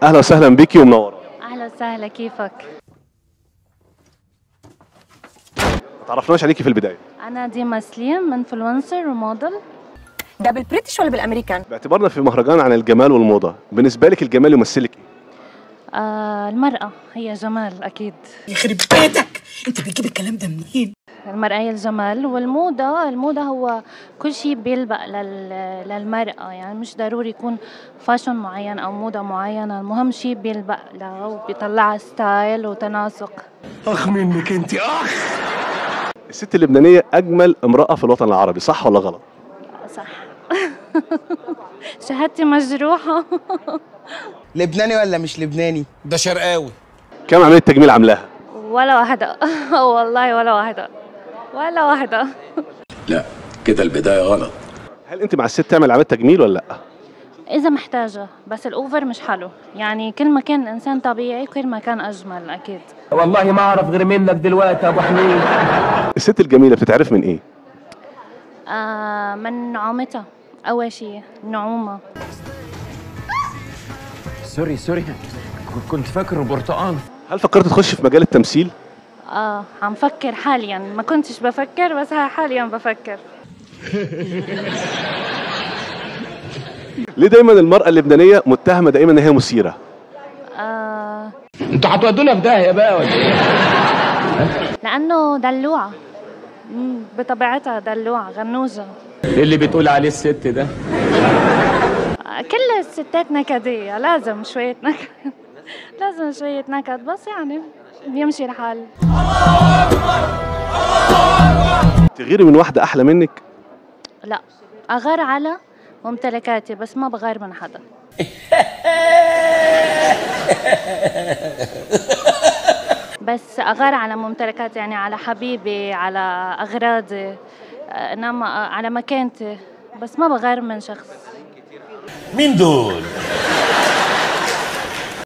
اهلا وسهلا بيكي ومنوره اهلا وسهلا كيفك ما تعرفناش عليكي في البدايه انا ديما سليم انفلونسر وموديل ده بالبريتش ولا بالامريكان باعتبارنا في مهرجان عن الجمال والموضه بالنسبه لك الجمال يمثلك ايه آه المرأة هي جمال أكيد يخرب بيتك انت بتجيب الكلام ده منين المرأة هي الجمال والموضة الموضة هو كل شيء بيلبق لل... للمرأة يعني مش ضروري يكون فاشن معين أو موضة معينة المهم شيء بيلبق لها وبيطلعها ستايل وتناسق اخ منك انت اخ الست اللبنانيه اجمل امراه في الوطن العربي صح ولا غلط صح شهادتي مجروحة لبناني ولا مش لبناني ده شرقاوي كم عمليه تجميل عاملاها ولا واحدة والله ولا واحدة ولا واحدة لا كده البداية غلط هل انت مع الست تعمل عمليه تجميل ولا لا إذا محتاجة بس الأوفر مش حلو يعني كل ما كان الإنسان طبيعي كل ما كان أجمل أكيد والله ما اعرف غير منك دلوقتي يا ابو حميد الست الجميله بتتعرف من ايه آه من نعومتها أول شيء نعومة سوري سوري كنت فاكر برتقان هل فكرت تخش في مجال التمثيل آه عم فكر حاليا ما كنتش بفكر بس ها حاليا بفكر ليه دايما المراه اللبنانيه متهمه دائما ان هي مثيره آه انتوا هتودونا في داهيه بقى ولا ايه؟ لأنه دلوعة مم، بطبيعتها دلوعة غنوجة إيه اللي بتقول عليه الست ده آه، كل الستات نكدية لازم شوية نكد لازم شوية نكد بس يعني بيمشي الحال تغيري من واحده احلى منك لا أغار على ممتلكاتي بس ما بغار من حدا بس أغار على ممتلكاتي يعني على حبيبي على أغراضي آه، إنما آه، على مكانتي بس ما بغار من شخص مين دول